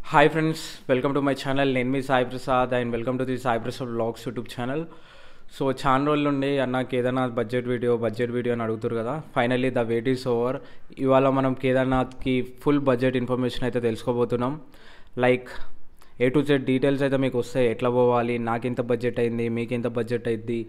hi friends welcome to my channel నేను మీ Sai Prasad and welcome to the Sai Prasad vlogs YouTube channel so చాలా రోజుల నుండి అన్న Kedarnath budget video budget video అని అడుగుతారు కదా finally the wait is over ఇవాళ మనం కేదార్నాథ్కి ఫుల్ బడ్జెట్ ఇన్ఫర్మేషన్ అయితే తెలుసుకోబోతున్నాం like A to Z details అయితే మీకు వస్తాయి ఎట్లా పోవాలి నాకు ఎంత బడ్జెట్ అయింది మీకు ఎంత బడ్జెట్ అయింది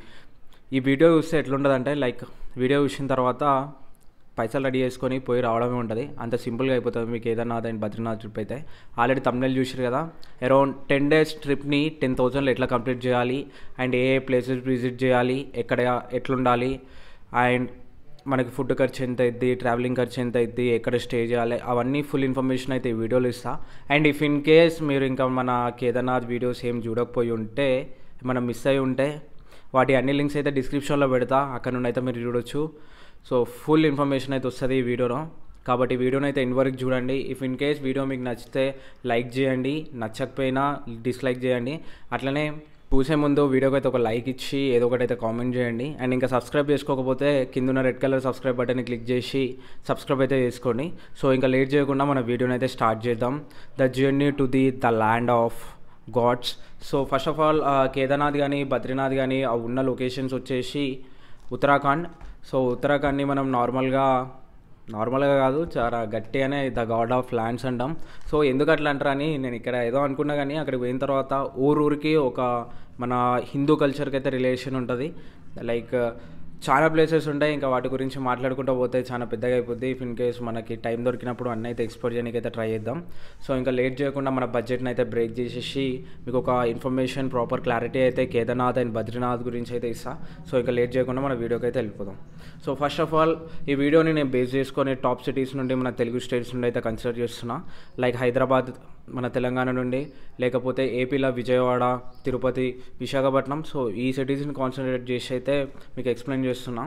ఈ వీడియో చూస్తే ఎట్లుంటుందంటే లైక్ వీడియో చూసిన తర్వాత పైసలు రెడీ చేసుకొని పోయి రావడమే ఉంటుంది అంత సింపుల్గా అయిపోతుంది మీకు ఏదైనా అండ్ బద్రీనాథ్ ట్రిప్ అయితే ఆల్రెడీ తమిళ చూసారు కదా అరౌండ్ టెన్ డేస్ ట్రిప్ని టెన్ థౌజండ్లో ఎట్లా కంప్లీట్ చేయాలి అండ్ ఏ ఏ ప్లేసెస్ విజిట్ చేయాలి ఎక్కడ ఎట్లుండాలి అండ్ మనకి ఫుడ్ ఖర్చు ఎంత అయింది ట్రావెలింగ్ ఖర్చు ఎంత అయింది ఎక్కడ స్టే చేయాలి అవన్నీ ఫుల్ ఇన్ఫర్మేషన్ అయితే ఈ వీడియోలో ఇస్తా అండ్ ఇఫ్ ఇన్ కేస్ మీరు ఇంకా మన కేదార్నాథ్ వీడియోస్ ఏం చూడకపోయి ఉంటే మనం మిస్ అయి ఉంటే వాటి అన్ని లింక్స్ అయితే డిస్క్రిప్షన్లో పెడతా అక్కడ నుండి అయితే మీరు చూడొచ్చు సో ఫుల్ ఇన్ఫర్మేషన్ అయితే వస్తుంది ఈ వీడియోలో కాబట్టి వీడియోని అయితే ఎండ్ వరకు చూడండి ఇఫ్ ఇన్ కేస్ వీడియో మీకు నచ్చితే లైక్ చేయండి నచ్చకపోయినా డిస్లైక్ చేయండి అట్లనే చూసే ముందు వీడియోకి అయితే ఒక లైక్ ఇచ్చి ఏదో ఒకటి అయితే కామెంట్ చేయండి అండ్ ఇంకా సబ్స్క్రైబ్ చేసుకోకపోతే కింద ఉన్న రెడ్ కలర్ సబ్స్క్రైబ్ బటన్ని క్లిక్ చేసి సబ్స్క్రైబ్ అయితే చేసుకోండి సో ఇంకా లేట్ చేయకుండా మన వీడియోని అయితే స్టార్ట్ చేద్దాం the journey to the the land of gods so first of all Kedarnath కానీ బద్రీనాథ్ కానీ ఆ ఉన్న లొకేషన్స్ వచ్చేసి ఉత్తరాఖండ్ సో ఉత్తరాఖండ్ని మనం నార్మల్గా నార్మల్గా కాదు చాలా గట్టిగానే ద గాడ్ ఆఫ్ ల్యాండ్స్ అంటాం సో ఎందుకు అట్లా అంటారని నేను ఇక్కడ ఏదో అనుకున్నా కానీ అక్కడికి పోయిన తర్వాత ఊరూరికి ఒక మన హిందూ కల్చర్కి అయితే రిలేషన్ ఉంటుంది లైక్ చాలా ప్లేసెస్ ఉంటాయి ఇంకా వాటి గురించి మాట్లాడుకుంటూ పోతే చాలా పెద్దగా అయిపోద్ది ఇఫ్ ఇన్ కేస్ మనకి టైం దొరికినప్పుడు అన్నీ అయితే ఎక్స్ప్లోర్ చేయడానికి అయితే ట్రై చేద్దాం సో ఇంకా లేట్ చేయకుండా మన బడ్జెట్ని అయితే బ్రేక్ చేసేసి మీకు ఒక ఇన్ఫర్మేషన్ ప్రాపర్ క్లారిటీ అయితే కేదార్నాథ్ అండ్ బద్రీనాథ్ గురించి అయితే ఇస్తా సో ఇంకా లేట్ చేయకుండా మన వీడియోకి అయితే వెళ్ళిపోదాం సో ఫస్ట్ ఆఫ్ ఆల్ ఈ వీడియోని నేను బేస్ చేసుకొని టాప్ సిటీస్ నుండి మన తెలుగు స్టేట్స్ నుండి అయితే కన్సిడర్ చేస్తున్నా లైక్ హైదరాబాద్ మన తెలంగాణ నుండి లేకపోతే ఏపీలో విజయవాడ తిరుపతి విశాఖపట్నం సో ఈ సిటీస్ని కాన్సన్ట్రేట్ చేసి అయితే మీకు ఎక్స్ప్లెయిన్ చేస్తున్నా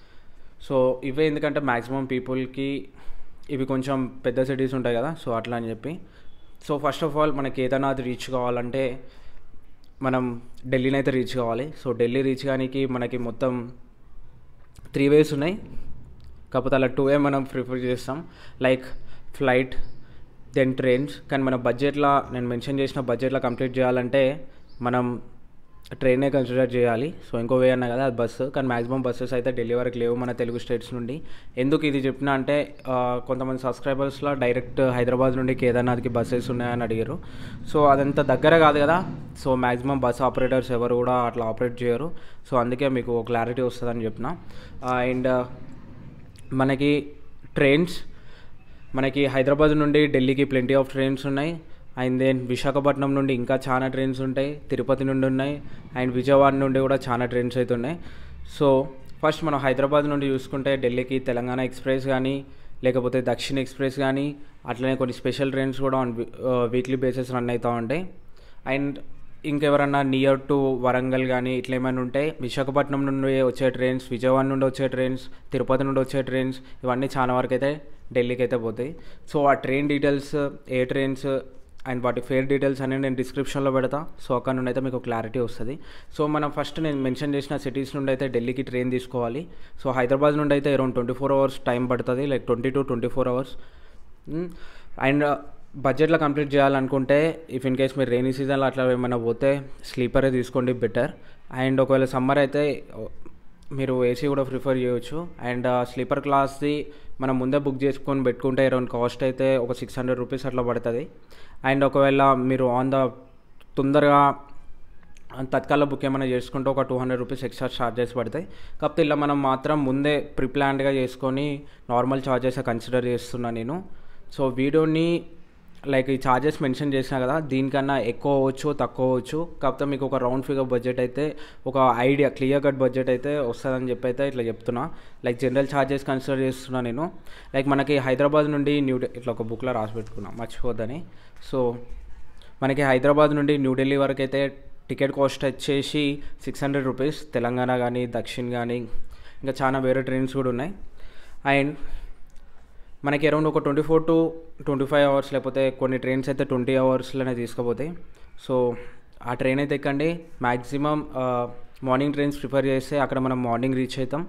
సో ఇవే ఎందుకంటే మ్యాక్సిమం పీపుల్కి ఇవి కొంచెం పెద్ద సిటీస్ ఉంటాయి కదా సో అట్లా అని చెప్పి సో ఫస్ట్ ఆఫ్ ఆల్ మనకి కేదార్నాథ్ రీచ్ కావాలంటే మనం ఢిల్లీని అయితే రీచ్ కావాలి సో ఢిల్లీ రీచ్ కానికి మనకి మొత్తం త్రీ వేస్ ఉన్నాయి కాకపోతే అలా టూ ఏ మనం ప్రిఫర్ చేస్తాం లైక్ ఫ్లైట్ దెన్ ట్రైన్స్ కానీ మన బడ్జెట్లో నేను మెన్షన్ చేసిన బడ్జెట్లో కంప్లీట్ చేయాలంటే మనం ట్రైనే కన్సిడర్ చేయాలి సో ఇంకో వే అన్నా కదా అది బస్సు కానీ మ్యాక్సిమం బస్సెస్ అయితే ఢిల్లీ వరకు లేవు మన తెలుగు స్టేట్స్ నుండి ఎందుకు ఇది చెప్పినా అంటే కొంతమంది సబ్స్క్రైబర్స్లో డైరెక్ట్ హైదరాబాద్ నుండి కేదార్నాథ్కి బస్సెస్ ఉన్నాయని అడిగారు సో అదంత దగ్గర కాదు కదా సో మ్యాక్సిమం బస్ ఆపరేటర్స్ ఎవరు కూడా అట్లా ఆపరేట్ చేయరు సో అందుకే మీకు క్లారిటీ వస్తుందని చెప్పిన అండ్ మనకి ట్రైన్స్ మనకి హైదరాబాద్ నుండి ఢిల్లీకి ప్లెంటీ ఆఫ్ ట్రైన్స్ ఉన్నాయి అండ్ దెన్ విశాఖపట్నం నుండి ఇంకా చాలా ట్రైన్స్ ఉంటాయి తిరుపతి నుండి ఉన్నాయి అండ్ విజయవాడ నుండి కూడా చాలా ట్రైన్స్ అయితే ఉన్నాయి సో ఫస్ట్ మనం హైదరాబాద్ నుండి చూసుకుంటే ఢిల్లీకి తెలంగాణ ఎక్స్ప్రెస్ కానీ లేకపోతే దక్షిణ ఎక్స్ప్రెస్ కానీ అట్లనే కొన్ని స్పెషల్ ట్రైన్స్ కూడా ఆన్ వీక్లీ బేసిస్ రన్ అవుతూ ఉంటాయి అండ్ ఇంకెవరన్నా నియర్ టు వరంగల్ కానీ ఇట్లా ఏమైనా ఉంటే విశాఖపట్నం నుండి వచ్చే ట్రైన్స్ విజయవాడ నుండి వచ్చే ట్రైన్స్ తిరుపతి నుండి వచ్చే ట్రైన్స్ ఇవన్నీ చాలా వరకు అయితే ఢిల్లీకి అయితే పోతాయి సో ఆ ట్రైన్ డీటెయిల్స్ ఏ ట్రైన్స్ అండ్ వాటి ఫేర్ డీటెయిల్స్ అనేవి నేను డిస్క్రిప్షన్లో పెడతా సో అక్కడ నుండి అయితే మీకు క్లారిటీ వస్తుంది సో మనం ఫస్ట్ నేను మెన్షన్ చేసిన సిటీస్ నుండి అయితే ఢిల్లీకి ట్రైన్ తీసుకోవాలి సో హైదరాబాద్ నుండి అయితే around twenty four hours time పడుతుంది like twenty two twenty four hours and బడ్జెట్లో కంప్లీట్ చేయాలనుకుంటే ఇఫ్ ఇన్ కేస్ మీరు రైనీ సీజన్లో అట్లా ఏమైనా పోతే స్లీపరే తీసుకోండి బెటర్ అండ్ ఒకవేళ సమ్మర్ అయితే మీరు ఏసీ కూడా ప్రిఫర్ చేయవచ్చు అండ్ స్లీపర్ క్లాస్ది మనం ముందే బుక్ చేసుకొని పెట్టుకుంటే అరౌండ్ కాస్ట్ అయితే ఒక సిక్స్ హండ్రెడ్ రూపీస్ అట్లా పడుతుంది అండ్ ఒకవేళ మీరు ఆన్ ద తొందరగా తత్కాల బుక్ ఏమైనా చేసుకుంటే ఒక two hundred rupees extra charges పడతాయి కాకపోతే ఇలా మనం మాత్రం ముందే ప్రిప్లాన్డ్గా చేసుకొని నార్మల్ ఛార్జెస్ కన్సిడర్ చేస్తున్నా నేను సో వీడియోని లైక్ ఈ ఛార్జెస్ మెన్షన్ చేసినా కదా దీనికన్నా ఎక్కువ అవ్వచ్చు తక్కువ అవ్వచ్చు కాకపోతే మీకు ఒక రౌండ్ ఫిగర్ బడ్జెట్ అయితే ఒక ఐడియా క్లియర్ కట్ బడ్జెట్ అయితే వస్తుందని చెప్పి అయితే ఇట్లా చెప్తున్నా లైక్ జనరల్ ఛార్జెస్ కన్సిడర్ చేస్తున్నా నేను లైక్ మనకి హైదరాబాద్ నుండి న్యూ ఇట్లా ఒక బుక్లో రాసి పెట్టుకున్నా మర్చిపోద్దని సో మనకి హైదరాబాద్ నుండి న్యూఢిల్లీ వరకు అయితే టికెట్ కాస్ట్ వచ్చేసి సిక్స్ హండ్రెడ్ రూపీస్ తెలంగాణ కానీ దక్షిణ్ కానీ ఇంకా చాలా వేరే ట్రైన్స్ కూడా ఉన్నాయి అండ్ మనకి అరౌండ్ ఒక twenty four to twenty five hours లేకపోతే కొన్ని ట్రైన్స్ అయితే ట్వంటీ అవర్స్లోనే తీసుకుపోతాయి సో ఆ ట్రైన్ అయితే ఎక్కండి మ్యాక్సిమం మార్నింగ్ ట్రైన్స్ ప్రిఫర్ చేస్తే అక్కడ మనం మార్నింగ్ రీచ్ అవుతాం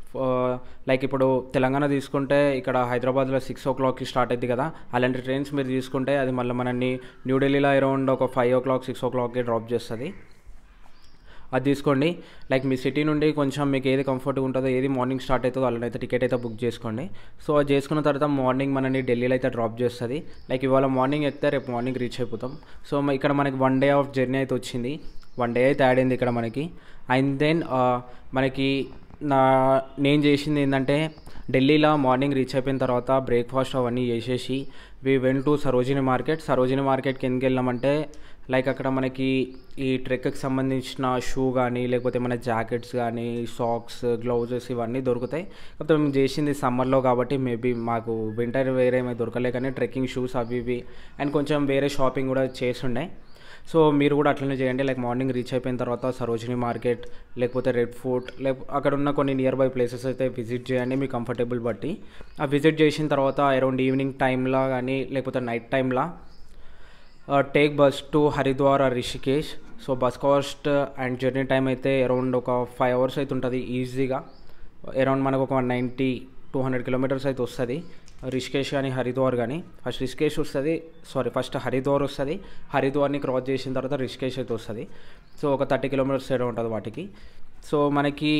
లైక్ ఇప్పుడు తెలంగాణ తీసుకుంటే ఇక్కడ హైదరాబాద్లో సిక్స్ ఓ క్లాక్కి స్టార్ట్ అయింది కదా అలాంటి ట్రైన్స్ మీరు తీసుకుంటే అది మళ్ళీ మనల్ని న్యూఢిల్లీలో అరౌండ్ ఒక ఫైవ్ ఓ క్లాక్ సిక్స్ ఓ క్లాక్కి డ్రాప్ చేస్తుంది అది తీసుకోండి లైక్ మీ సిటీ నుండి కొంచెం మీకు ఏది కంఫర్ట్గా ఉంటుందో ఏది మార్నింగ్ స్టార్ట్ అవుతుందో అలానైతే టికెట్ అయితే బుక్ చేసుకోండి సో అది చేసుకున్న తర్వాత మార్నింగ్ మనని ఢిల్లీలో అయితే డ్రాప్ చేస్తుంది లైక్ ఇవాళ మార్నింగ్ ఎక్కితే రేపు మార్నింగ్ రీచ్ అయిపోతాం సో మ- ఇక్కడ మనకి వన్ డే ఆఫ్ జర్నీ అయితే వచ్చింది వన్ డే అయితే యాడ్ అయింది ఇక్కడ మనకి అండ్ దెన్ మనకి నా నేను చేసింది ఏంటంటే ఢిల్లీలో మార్నింగ్ రీచ్ అయిపోయిన తర్వాత బ్రేక్ఫాస్ట్ అవన్నీ చేసేసి we went to Sarojini market Sarojini మార్కెట్కి ఎందుకు వెళ్ళామంటే లైక్ అక్కడ మనకి ఈ ట్రెక్కి సంబంధించిన షూ కానీ లేకపోతే మన జాకెట్స్ కానీ సాక్స్ గ్లౌజెస్ ఇవన్నీ దొరుకుతాయి కాకపోతే మేము చేసింది సమ్మర్లో కాబట్టి మేబీ మాకు వింటర్ వేరే ఏమీ దొరకలే కానీ ట్రెక్కింగ్ షూస్ అవి ఇవి అండ్ కొంచెం వేరే షాపింగ్ కూడా చేస్తుండే సో మీరు కూడా అట్లనే చేయండి లైక్ మార్నింగ్ రీచ్ అయిపోయిన తర్వాత సరోజిని మార్కెట్ లేకపోతే రెడ్ ఫోర్ట్ లేక అక్కడ ఉన్న కొన్ని నియర్ బై ప్లేసెస్ అయితే విజిట్ చేయండి మీ కంఫర్టబుల్ బట్టి ఆ విజిట్ చేసిన తర్వాత అరౌండ్ ఈవినింగ్ టైంలో కానీ లేకపోతే నైట్ టైంలో take bus to Haridwar or Rishikesh so bus cost and journey time అయితే అరౌండ్ ఒక ఫైవ్ అవర్స్ అయితే ఉంటుంది ఈజీగా అరౌండ్ మనకు ఒక నైంటీ టూ హండ్రెడ్ కిలోమీటర్స్ అయితే వస్తుంది రిషికేష్ కానీ హరిద్వార్ కానీ ఫస్ట్ రిషికేష్ వస్తుంది సారీ ఫస్ట్ హరిద్వార్ వస్తుంది హరిద్వార్ని క్రాస్ చేసిన తర్వాత రిషికేష్ అయితే వస్తుంది సో ఒక థర్టీ కిలోమీటర్స్ సైడ్ ఉంటుంది వాటికి సో మనకి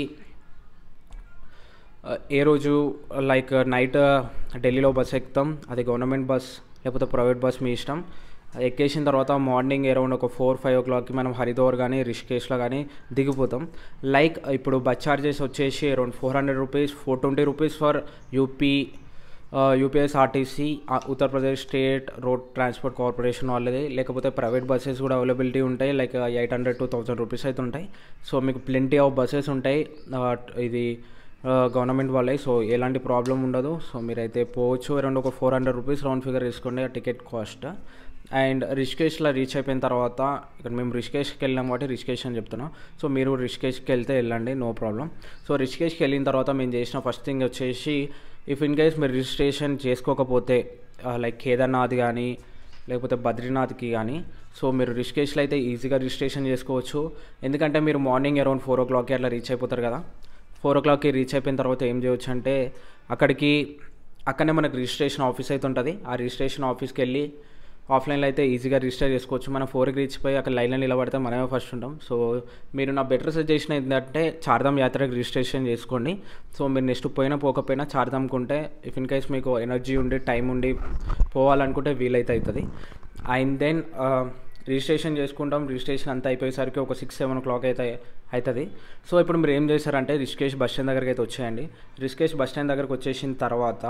ఆ, ఏ రోజు లైక్ నైట్ ఢిల్లీలో బస్ ఎక్కుతాం అది గవర్నమెంట్ బస్ లేకపోతే ప్రైవేట్ బస్ మీ ఇష్టం అది ఎక్కేసిన తర్వాత మార్నింగ్ అరౌండ్ ఒక ఫోర్ ఫైవ్ ఓ క్లాక్కి మనం హరిద్వార్ కానీ రిషికేష్లో కానీ దిగిపోతాం లైక్ ఇప్పుడు బస్ ఛార్జెస్ వచ్చేసి around four hundred rupees four twenty rupees for UP UPSRTC Uttar Pradesh state road transport corporation వాళ్ళది లేకపోతే ప్రైవేట్ బస్సెస్ కూడా అవైలబిలిటీ ఉంటాయి like eight hundred to thousand rupees అయితే ఉంటాయి సో మీకు ప్లెంటీ ఆఫ్ బస్సెస్ ఉంటాయి ఆ, ఇది గవర్నమెంట్ వాళ్ళే సో ఎలాంటి ప్రాబ్లం ఉండదు సో మీరైతే పోవచ్చు అరౌండ్ ఒక four hundred rupees round figure తీసుకోండి ఆ టికెట్ కాస్ట్ అండ్ రిషికేష్లో రీచ్ అయిపోయిన తర్వాత ఇక్కడ మేము రిషికేష్కి వెళ్ళాం కాబట్టి రిషికేష్ అని చెప్తున్నాం సో మీరు రిషికేష్కి వెళ్తే వెళ్ళండి నో ప్రాబ్లం సో రిషికేష్కి వెళ్ళిన తర్వాత మేము చేసిన ఫస్ట్ థింగ్ వచ్చేసి ఇఫ్ ఇన్ కేస్ మీరు రిజిస్ట్రేషన్ చేసుకోకపోతే లైక్ కేదార్నాథ్ కానీ లేకపోతే బద్రీనాథ్కి కానీ సో మీరు రిషికేష్లో అయితే ఈజీగా రిజిస్ట్రేషన్ చేసుకోవచ్చు ఎందుకంటే మీరు మార్నింగ్ అరౌండ్ ఫోర్ ఓ క్లాక్కి అట్లా రీచ్ అయిపోతారు కదా ఫోర్ ఓ క్లాక్కి రీచ్ అయిపోయిన తర్వాత ఏం చేయొచ్చు అంటే అక్కడికి అక్కడనే మనకు రిజిస్ట్రేషన్ ఆఫీస్ అయితే ఉంటుంది ఆ రిజిస్ట్రేషన్ ఆఫీస్కి వెళ్ళి ఆఫ్లైన్లో అయితే ఈజీగా రిజిస్టర్ చేసుకోవచ్చు మనం ఫోర్కి రీచ్ పోయి అక్కడ లైన్లో నిలబడితే మనమే ఫస్ట్ ఉంటాం సో మీరు నా బెటర్ సజెషన్ ఏంటంటే చార్ధామ్ యాత్రకు రిజిస్ట్రేషన్ చేసుకోండి సో మీరు నెక్స్ట్ పోయినా పోకపోయినా చార్ధామ్కి ఉంటే ఇఫ్ ఇన్ కేస్ మీకు ఎనర్జీ ఉండి టైం ఉండి పోవాలనుకుంటే వీలైతే అవుతుంది అండ్ దెన్ రిజిస్ట్రేషన్ చేసుకుంటాం రిజిస్ట్రేషన్ అంతా అయిపోయేసరికి ఒక సిక్స్ సెవెన్ ఓ క్లాక్ అయితే అవుతుంది సో ఇప్పుడు మీరు ఏం చేశారంటే రిషికేష్ బస్ స్టాండ్ దగ్గరికి అయితే వచ్చేయండి రిషికేష్ బస్ స్టాండ్ దగ్గరకు వచ్చేసిన తర్వాత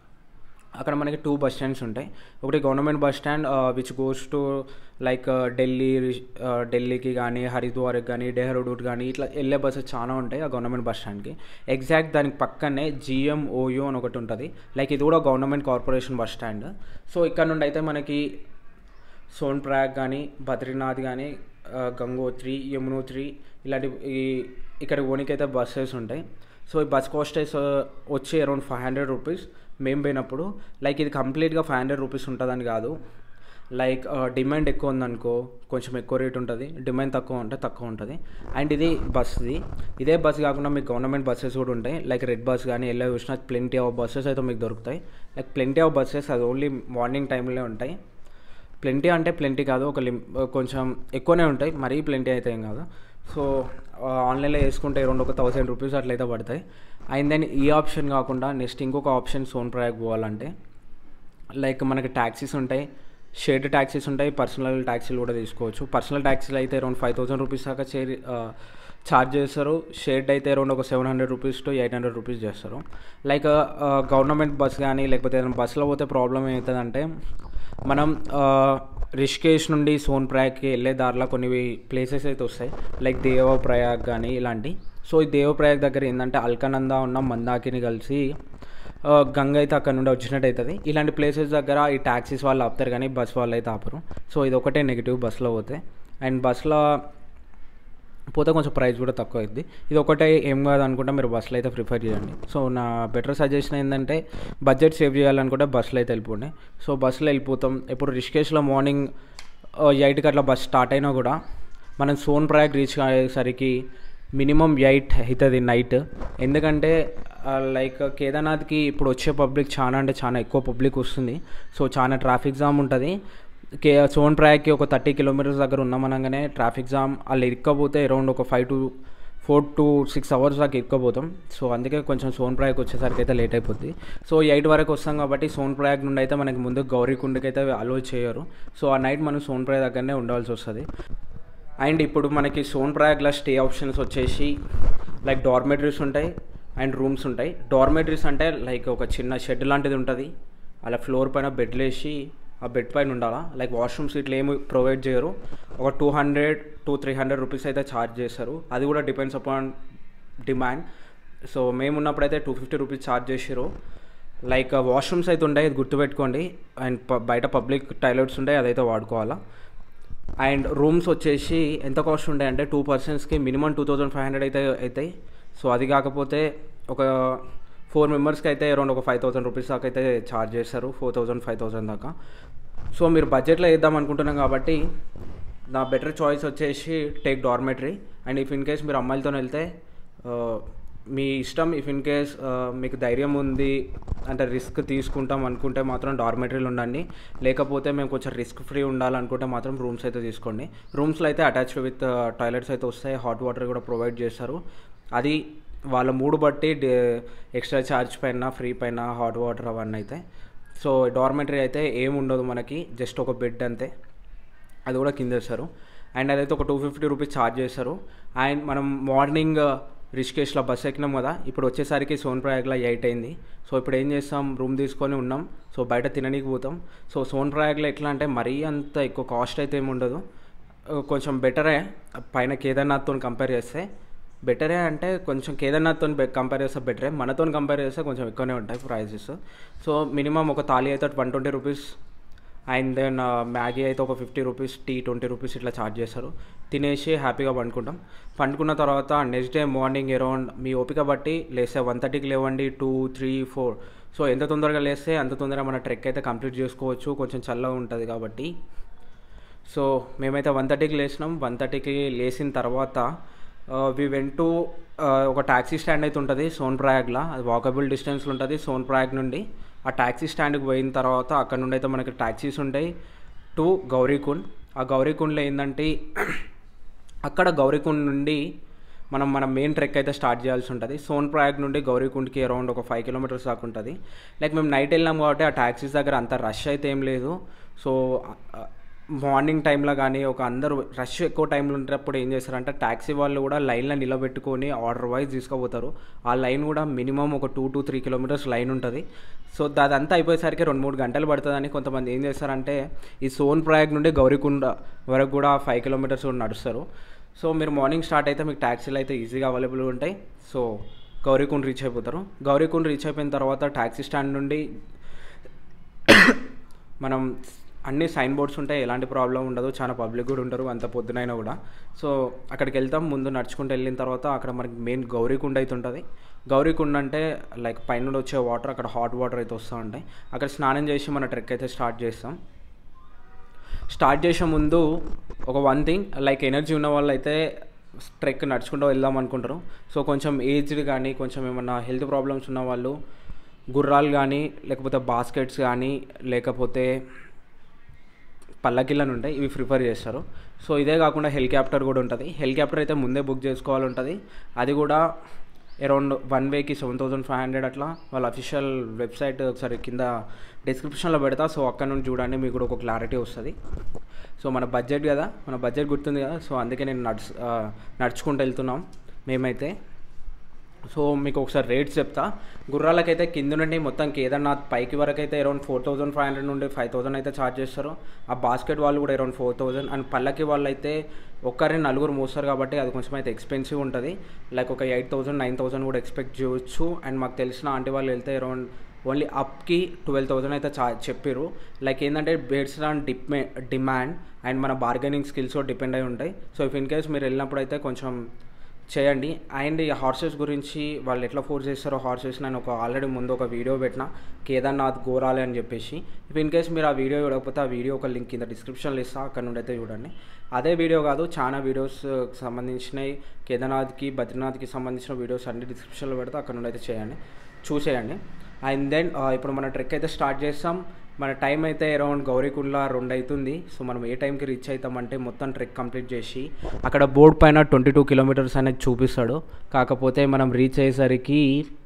అక్కడ మనకి టూ బస్ స్టాండ్స్ ఉంటాయి ఒకటి government bus stand which goes to like Delhi ఢిల్లీకి కానీ హరిద్వార్కి కానీ డెహ్రాడూన్ కానీ ఇట్లా వెళ్ళే బస్సెస్ చాలా ఉంటాయి ఆ గవర్నమెంట్ బస్ స్టాండ్కి ఎగ్జాక్ట్ దానికి పక్కనే జిఎంఓయు అని ఒకటి ఉంటుంది లైక్ ఇది కూడా government corporation bus stand so ఇక్కడ నుండి అయితే మనకి సోన్ప్రయాగ్ కానీ బద్రీనాథ్ కానీ ఆ, గంగోత్రి యమునోత్రి ఇలాంటి ఈ ఇక్కడికి పోనీకైతే బస్సెస్ ఉంటాయి సో ఈ బస్ కాస్టెస్ వచ్చి అరౌండ్ ఫైవ్ హండ్రెడ్ రూపీస్ మేము పోయినప్పుడు లైక్ ఇది కంప్లీట్గా ఫైవ్ హండ్రెడ్ రూపీస్ ఉంటుందని కాదు లైక్ డిమాండ్ ఎక్కువ ఉందనుకో కొంచెం ఎక్కువ రేట్ ఉంటుంది డిమాండ్ తక్కువ ఉంటే తక్కువ ఉంటుంది అండ్ ఇది బస్ది ఇదే బస్ కాకుండా మీకు గవర్నమెంట్ బస్సెస్ కూడా ఉంటాయి లైక్ రెడ్ బస్ కానీ ఎలా చూసినా ప్లెంటీ ఆఫ్ బస్సెస్ అయితే మీకు దొరుకుతాయి లైక్ ప్లెంటీ ఆఫ్ బస్సెస్ అది ఓన్లీ మార్నింగ్ టైంలో ఉంటాయి ప్లెంటీ అంటే ప్లెంటీ కాదు ఒక లిమ్ కొంచెం ఎక్కువనే ఉంటాయి మరీ ప్లెంటీ అయితే ఏం కాదు సో ఆన్లైన్లో వేసుకుంటే రెండు ఒక థౌసండ్ రూపీస్ అట్లయితే పడతాయి అండ్ దెన్ ఈ ఆప్షన్ కాకుండా నెక్స్ట్ ఇంకొక ఆప్షన్ సోన్ ప్రయాగ్ పోవాలంటే లైక్ మనకి ట్యాక్సీస్ ఉంటాయి షేర్డ్ ట్యాక్సీస్ ఉంటాయి పర్సనల్ ట్యాక్సీలు కూడా తీసుకోవచ్చు పర్సనల్ ట్యాక్సీలు అయితే అరౌండ్ ఫైవ్ థౌసండ్ రూపీస్ దాకా చేరి ఛార్జ్ చేస్తారు షేర్డ్ అయితే అరౌండ్ ఒక seven hundred rupees to eight hundred rupees చేస్తారు లైక్ గవర్నమెంట్ బస్ కానీ లేకపోతే ఏదైనా బస్సులో పోతే ప్రాబ్లం ఏమవుతుందంటే మనం రిషికేష్ నుండి సోన్ ప్రయాగ్కి వెళ్ళే దారిలో కొన్ని ప్లేసెస్ అయితే వస్తాయి లైక్ దేవప్రయాగ్ కానీ ఇలాంటి సో ఈ దేవప్రయాగ్ దగ్గర ఏంటంటే అల్కనంద ఉన్న మందాకిని కలిసి ఆ, గంగ అయితే అక్కడ నుండి వచ్చినట్టు అవుతుంది ఇలాంటి ప్లేసెస్ దగ్గర ఈ ట్యాక్సీస్ వాళ్ళు ఆపుతారు కానీ బస్ వాళ్ళు అయితే ఆపరు సో ఇది ఒకటే నెగిటివ్ బస్సులో పోతే అండ్ బస్సులో పోతే కొంచెం ప్రైస్ కూడా తక్కువ అయింది ఇది ఒకటే ఏం కాదు అనుకుంటే మీరు బస్సులో అయితే ప్రిఫర్ చేయండి సో నా బెటర్ సజెషన్ ఏంటంటే బడ్జెట్ సేవ్ చేయాలనుకుంటే బస్సులో అయితే వెళ్ళిపోండి సో బస్సులో వెళ్ళిపోతాం ఇప్పుడు రిషికేష్లో మార్నింగ్ ఎయిట్కి అట్లా బస్ స్టార్ట్ అయినా కూడా మనం సోన్ ప్రయాగ్ రీచ్ అయ్యేసరికి మినిమం ఎయిట్ అవుతుంది నైట్ ఎందుకంటే లైక్ కేదార్నాథ్కి ఇప్పుడు వచ్చే పబ్లిక్ చాలా అంటే చాలా ఎక్కువ పబ్లిక్ వస్తుంది సో చాలా ట్రాఫిక్ జామ్ ఉంటుంది కే సోన్ ప్రయాగ్కి ఒక థర్టీ కిలోమీటర్స్ దగ్గర ఉన్నామనగానే ట్రాఫిక్ జామ్ వాళ్ళు ఇరుక్కపోతే అరౌండ్ ఒక five to four to six hours దాకా ఇరుక్కపోతాం సో అందుకే కొంచెం సోన్ ప్రయాగ్ వచ్చేసరికి అయితే లేట్ అయిపోద్ది సో ఎయిట్ వరకు వస్తాం కాబట్టి సోన్ ప్రయాగ్ నుండి అయితే మనకి ముందు గౌరీకుండకి అయితే అలో చేయరు సో ఆ నైట్ మనం సోన్ ప్రయాగ్ దగ్గరనే ఉండాల్సి వస్తుంది అండ్ ఇప్పుడు మనకి సోన్ ప్రయాగ్లో స్టే ఆప్షన్స్ వచ్చేసి లైక్ డార్మెటరీస్ ఉంటాయి అండ్ రూమ్స్ ఉంటాయి డార్మెటరీస్ అంటే లైక్ ఒక చిన్న షెడ్ లాంటిది ఉంటుంది అలా ఫ్లోర్ పైన బెడ్లు వేసి ఆ బెడ్ పైన ఉండాలా లైక్ వాష్రూమ్స్ ఇట్లా ఏమి ప్రొవైడ్ చేయరు ఒక two hundred two three hundred rupees అయితే ఛార్జ్ చేస్తారు అది కూడా డిపెండ్స్ అపాన్ డిమాండ్ సో మేము ఉన్నప్పుడైతే టూ ఫిఫ్టీ రూపీస్ ఛార్జ్ చేసారు లైక్ వాష్రూమ్స్ అయితే ఉంటాయి అది గుర్తుపెట్టుకోండి అండ్ ప బయట పబ్లిక్ టాయిలెట్స్ ఉంటాయి అదైతే వాడుకోవాలా అండ్ రూమ్స్ వచ్చేసి ఎంత కాస్ట్ ఉంటాయి అంటే టూ పర్సన్స్కి minimum two thousand five hundred అయితే అవుతాయి సో అది కాకపోతే ఒక ఫోర్ మెంబర్స్కి అయితే అరౌండ్ ఒక ఫైవ్ థౌసండ్ రూపీస్ దాకా అయితే ఛార్జ్ చేస్తారు ఫోర్ థౌసండ్ ఫైవ్ థౌసండ్ దాకా సో మీరు బడ్జెట్లో వేద్దాం అనుకుంటున్నాం కాబట్టి నా బెటర్ చాయిస్ వచ్చేసి take dormitory and if in case మీరు అమ్మాయిలతో వెళ్తే మీ ఇష్టం ఇఫ్ ఇన్ కేస్ మీకు ధైర్యం ఉంది అంటే రిస్క్ తీసుకుంటాం అనుకుంటే మాత్రం డార్మెటరీలు ఉండండి లేకపోతే మేము కొంచెం రిస్క్ ఫ్రీ ఉండాలనుకుంటే మాత్రం రూమ్స్ అయితే తీసుకోండి రూమ్స్లో అయితే అటాచ్డ్ విత్ టాయిలెట్స్ అయితే వస్తాయి హాట్ వాటర్ కూడా ప్రొవైడ్ చేస్తారు అది వాళ్ళ మూడు బట్టి ఎక్స్ట్రా ఛార్జ్ పైన ఫ్రీ పైన హాట్ వాటర్ అవన్నీ అయితే సో డార్మెటరీ అయితే ఏమి ఉండదు మనకి జస్ట్ ఒక బెడ్ అంతే అది కూడా కింద వేస్తారు అండ్ అదైతే ఒక టూ ఫిఫ్టీ రూపీస్ ఛార్జ్ చేస్తారు అండ్ మనం మార్నింగ్ రిషికేష్లో బస్ ఎక్కినాం కదా ఇప్పుడు వచ్చేసరికి సోన్ ప్రయాగ్లో ఎయిట్ అయింది సో ఇప్పుడు ఏం చేస్తాం రూమ్ తీసుకొని ఉన్నాం సో బయట తిననీకి పోతాం సో సోన్ ప్రయాగ్లో ఎట్లా అంటే మరీ అంత ఎక్కువ కాస్ట్ అయితే ఏమి ఉండదు కొంచెం బెటరే పైన కేదార్నాథ్తో కంపేర్ చేస్తే బెటరే అంటే కొంచెం కేదార్నాథ్తో కంపేర్ చేస్తే బెటరే మనతో కంపేర్ చేస్తే కొంచెం ఎక్కువనే ఉంటాయి ప్రైజెస్ సో మినిమం ఒక థాలీ అయితే one twenty rupees and then Maggi అయితే ఒక fifty rupees tea twenty rupees ఇట్లా ఛార్జ్ చేస్తారు తినేసి హ్యాపీగా పండుకుంటాం పండుకున్న తర్వాత నెక్స్ట్ డే మార్నింగ్ అరౌండ్ మీ ఓపిక బట్టి లేస్తే వన్ థర్టీకి లేవండి టూ త్రీ ఫోర్ సో ఎంత తొందరగా లేస్తే అంత తొందరగా మన ట్రెక్ అయితే కంప్లీట్ చేసుకోవచ్చు కొంచెం చల్లగా ఉంటుంది కాబట్టి సో మేమైతే వన్ థర్టీకి లేచినాం వన్ థర్టీకి లేచిన తర్వాత వి వెంట్ టు ఒక ట్యాక్సీ స్టాండ్ అయితే ఉంటుంది సోన్ ప్రయాగ్లో అది వాకబుల్ డిస్టెన్స్లో ఉంటుంది సోన్ ప్రయాగ్ నుండి ఆ ట్యాక్సీ స్టాండ్కి పోయిన తర్వాత అక్కడ నుండి అయితే మనకి ట్యాక్సీస్ ఉంటాయి టు గౌరీకుండ్ ఆ గౌరీకుండ్లో ఏంటంటే అక్కడ గౌరీకుండ్ నుండి మనం మన మెయిన్ ట్రెక్ అయితే స్టార్ట్ చేయాల్సి ఉంటుంది సోన్ ప్రయాగ్ నుండి గౌరీకుండ్కి అరౌండ్ ఒక ఫైవ్ కిలోమీటర్స్ దాకా ఉంటుంది లైక్ మేము నైట్ వెళ్ళాం కాబట్టి ఆ ట్యాక్సీస్ దగ్గర అంత రష్ అయితే ఏం లేదు సో మార్నింగ్ టైంలో కానీ ఒక అందరూ రష్ ఎక్కువ టైంలో ఉండేటప్పుడు ఏం చేస్తారంటే ట్యాక్సీ వాళ్ళు కూడా లైన్లో నిలబెట్టుకొని ఆర్డర్ వైజ్ తీసుకుపోతారు ఆ లైన్ కూడా మినిమం ఒక two to three kilometres line ఉంటుంది సో అదంతా అయిపోయేసరికి రెండు మూడు గంటలు పడుతుందని కొంతమంది ఏం చేస్తారంటే ఈ సోన్ ప్రయాగ్ నుండి గౌరీకుండ వరకు కూడా ఫైవ్ కిలోమీటర్స్ కూడా నడుస్తారు సో మీరు మార్నింగ్ స్టార్ట్ అయితే మీకు ట్యాక్సీలు అయితే ఈజీగా అవైలబుల్ ఉంటాయి సో గౌరీకుండ్ రీచ్ అయిపోతారు గౌరీకుండ్ రీచ్ అయిపోయిన తర్వాత ట్యాక్సీ స్టాండ్ నుండి మనం అన్ని సైన్ బోర్డ్స్ ఉంటాయి ఎలాంటి ప్రాబ్లం ఉండదు చాలా పబ్లిక్ కూడా ఉంటారు అంత పొద్దునైనా కూడా సో అక్కడికి వెళ్తాం ముందు నడుచుకుంటూ వెళ్ళిన తర్వాత అక్కడ మనకి మెయిన్ గౌరీకుండ అయితే ఉంటుంది గౌరీకుండ అంటే లైక్ పైన వచ్చే వాటర్ అక్కడ హాట్ వాటర్ అయితే వస్తూ ఉంటాయి అక్కడ స్నానం చేసి మన ట్రెక్ అయితే స్టార్ట్ చేస్తాం స్టార్ట్ చేసే ముందు ఒక వన్ థింగ్ లైక్ ఎనర్జీ ఉన్న వాళ్ళు అయితే ట్రెక్ నడుచుకుంటూ వెళ్దాం అనుకుంటారు సో కొంచెం ఏజ్డ్ కానీ కొంచెం ఏమన్నా హెల్త్ ప్రాబ్లమ్స్ ఉన్న వాళ్ళు గుర్రాలు కానీ లేకపోతే బాస్కెట్స్ కానీ లేకపోతే పల్లకిళ్ళని ఉంటాయి ఇవి ప్రిఫర్ చేస్తారు సో ఇదే కాకుండా హెలికాప్టర్ కూడా ఉంటుంది హెలికాప్టర్ అయితే ముందే బుక్ చేసుకోవాలి ఉంటుంది అది కూడా అరౌండ్ వన్ వేకి సెవెన్ థౌసండ్ ఫైవ్ హండ్రెడ్ అట్లా వాళ్ళ అఫీషియల్ వెబ్సైట్ ఒకసారి కింద డిస్క్రిప్షన్లో పెడతా సో అక్కడ నుండి చూడండి మీకు కూడా ఒక క్లారిటీ వస్తుంది సో మన బడ్జెట్ కదా మన బడ్జెట్ గుర్తుంది కదా సో అందుకే నేను నడుచు నడుచుకుంటూ వెళ్తున్నాం మేమైతే సో మీకు ఒకసారి రేట్స్ చెప్తా గుర్రాలకైతే కింద నుండి మొత్తం కేదార్నాథ్ పైకి వరకు అయితే around four thousand five hundred నుండి ఫైవ్ థౌసండ్ అయితే ఛార్జ్ చేస్తారు ఆ బాస్కెట్ వాళ్ళు కూడా అరౌండ్ ఫోర్ థౌసండ్ అండ్ పల్లకి వాళ్ళు అయితే ఒక్కరే నలుగురు మోస్తారు కాబట్టి అది కొంచెం అయితే ఎక్స్పెన్సివ్ ఉంటుంది లైక్ ఒక ఎయిట్ థౌసండ్ నైన్ థౌసండ్ కూడా ఎక్స్పెక్ట్ చేయొచ్చు అండ్ మాకు తెలిసిన ఆంటీ వాళ్ళు వెళ్తే అరౌండ్ ఓన్లీ అప్కి ట్వెల్వ్ థౌసండ్ అయితే చా చెప్పారు లైక్ ఏంటంటే బేడ్స్ ఆన్ డిప్ డిమాండ్ అండ్ మన బార్గెనింగ్ స్కిల్స్ డిపెండ్ అయి ఉంటాయి సో ఇఫ్ ఇన్ కేస్ మీరు వెళ్ళినప్పుడు అయితే కొంచెం చేయండి అండ్ ఈ హార్సెస్ గురించి వాళ్ళు ఎట్లా ఫోర్స్ చేస్తారో హార్సెస్ నేను ఒక ఆల్రెడీ ముందు ఒక వీడియో పెట్టిన కేదార్నాథ్ గోరాలి అని చెప్పేసి ఇఫ్ ఇన్ కేస్ మీరు ఆ వీడియో చూడకపోతే ఆ వీడియో ఒక లింక్ కింద డిస్క్రిప్షన్లో ఇస్తా అక్కడ నుండి అయితే చూడండి అదే వీడియో కాదు చాలా వీడియోస్ సంబంధించినవి కేదార్నాథ్కి బద్రీనాథ్కి సంబంధించిన వీడియోస్ అన్ని డిస్క్రిప్షన్లో పెడితే అక్కడ నుండి అయితే చేయండి చూసేయండి అండ్ దెన్ ఇప్పుడు మన ట్రెక్ అయితే స్టార్ట్ చేస్తాం మన టైం అయితే అరౌండ్ గౌరీకుండ్ల రెండు అవుతుంది సో మనం ఏ టైంకి రీచ్ అవుతామంటే మొత్తం ట్రెక్ కంప్లీట్ చేసి అక్కడ బోర్డ్ పైన ట్వంటీ టూ కిలోమీటర్స్ అనేది చూపిస్తాడు కాకపోతే మనం రీచ్ అయ్యేసరికి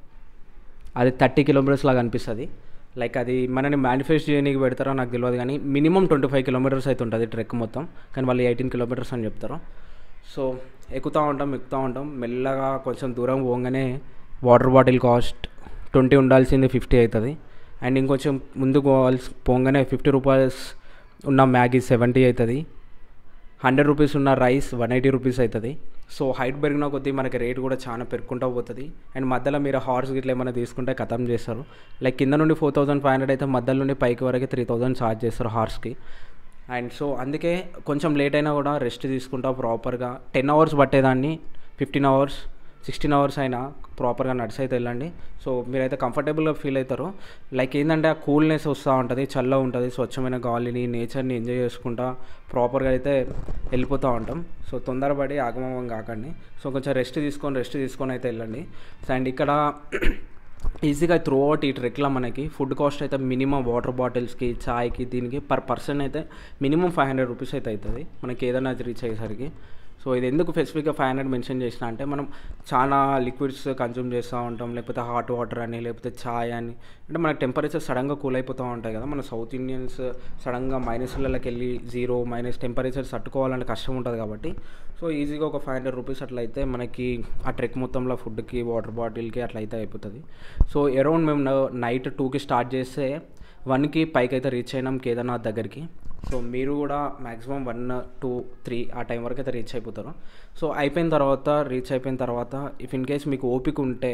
అది థర్టీ కిలోమీటర్స్ లాగా అనిపిస్తుంది లైక్ అది మనని మేనిఫెస్ట్ చేయడానికి పెడతారో నాకు తెలియదు కానీ మినిమం ట్వంటీ ఫైవ్ కిలోమీటర్స్ అయితే ఉంటుంది ట్రెక్ మొత్తం కానీ వాళ్ళు ఎయిటీన్ కిలోమీటర్స్ అని చెప్తారు సో ఎక్కుతూ ఉంటాం ఎక్కుతూ ఉంటాం మెల్లగా కొంచెం దూరం పోగానే వాటర్ బాటిల్ కాస్ట్ ట్వంటీ ఉండాల్సింది ఫిఫ్టీ అవుతుంది అండ్ ఇంకొంచెం ముందుకు పోవాల్సి పోగానే ఫిఫ్టీ రూపీస్ ఉన్న మ్యాగీ సెవెంటీ అవుతుంది హండ్రెడ్ రూపీస్ ఉన్న రైస్ వన్ ఎయిటీ రూపీస్ అవుతుంది సో హైట్ పెరిగిన కొద్దీ మనకి రేట్ కూడా చాలా పెరుగుకుంటూ పోతుంది అండ్ మధ్యలో మీరు హార్స్ గిట్ల ఏమైనా తీసుకుంటే ఖతం చేస్తారు లైక్ కింద నుండి ఫోర్ థౌసండ్ ఫైవ్ హండ్రెడ్ అయితే మధ్యలో నుండి పైకి వరకు త్రీ థౌసండ్ ఛార్జ్ చేస్తారు హార్స్కి అండ్ సో అందుకే కొంచెం లేట్ అయినా కూడా రెస్ట్ తీసుకుంటా ప్రాపర్గా టెన్ అవర్స్ పట్టేదాన్ని ఫిఫ్టీన్ అవర్స్ సిక్స్టీన్ అవర్స్ అయినా ప్రాపర్గా నడిచి అయితే వెళ్ళండి సో మీరైతే కంఫర్టబుల్గా ఫీల్ అవుతారు లైక్ ఏంటంటే ఆ కూల్నెస్ వస్తూ ఉంటుంది చల్ల ఉంటుంది స్వచ్ఛమైన గాలిని నేచర్ని ఎంజాయ్ చేసుకుంటా ప్రాపర్గా అయితే వెళ్ళిపోతూ ఉంటాం సో తొందరపడి ఆగమం కాకండి సో కొంచెం రెస్ట్ తీసుకొని రెస్ట్ తీసుకొని అయితే వెళ్ళండి సో అండ్ ఇక్కడ ఈజీగా త్రూ అవుట్ ఈ ట్రెక్లో మనకి ఫుడ్ కాస్ట్ అయితే మినిమం వాటర్ బాటిల్స్కి చాయ్కి దీనికి పర్ పర్సన్ అయితే మినిమం ఫైవ్ హండ్రెడ్ రూపీస్ అయితే అవుతుంది మనకి ఏదైనా రీచ్ అయ్యేసరికి సో ఇది ఎందుకు స్పెసిఫిక్గా ఫైవ్ హండ్రెడ్ మెన్షన్ చేసిన అంటే మనం చాలా లిక్విడ్స్ కన్జ్యూమ్ చేస్తూ ఉంటాం లేకపోతే హాట్ వాటర్ అని లేకపోతే ఛాయ్ అని అంటే మనకి టెంపరేచర్ సడన్గా కూల్ అయిపోతూ ఉంటాయి కదా మన సౌత్ ఇండియన్స్ సడన్గా మైనస్లకి వెళ్ళి జీరో మైనస్ టెంపరేచర్ తట్టుకోవాలంటే కష్టం ఉంటుంది కాబట్టి సో ఈజీగా ఒక ఫైవ్ హండ్రెడ్ రూపీస్ అట్లా అయితే మనకి ఆ ట్రెక్ మొత్తంలో ఫుడ్కి వాటర్ బాటిల్కి అట్లా అయితే అయిపోతుంది సో అరౌండ్ మేము నైట్ టూకి స్టార్ట్ చేస్తే వన్కి పైకి అయితే రీచ్ అయినాం కేదార్నాథ్ దగ్గరికి సో మీరు కూడా మ్యాక్సిమం వన్ టూ త్రీ ఆ టైం వరకు అయితే రీచ్ అయిపోతారు సో అయిపోయిన తర్వాత రీచ్ అయిపోయిన తర్వాత ఇఫ్ ఇన్ కేస్ మీకు ఓపిక ఉంటే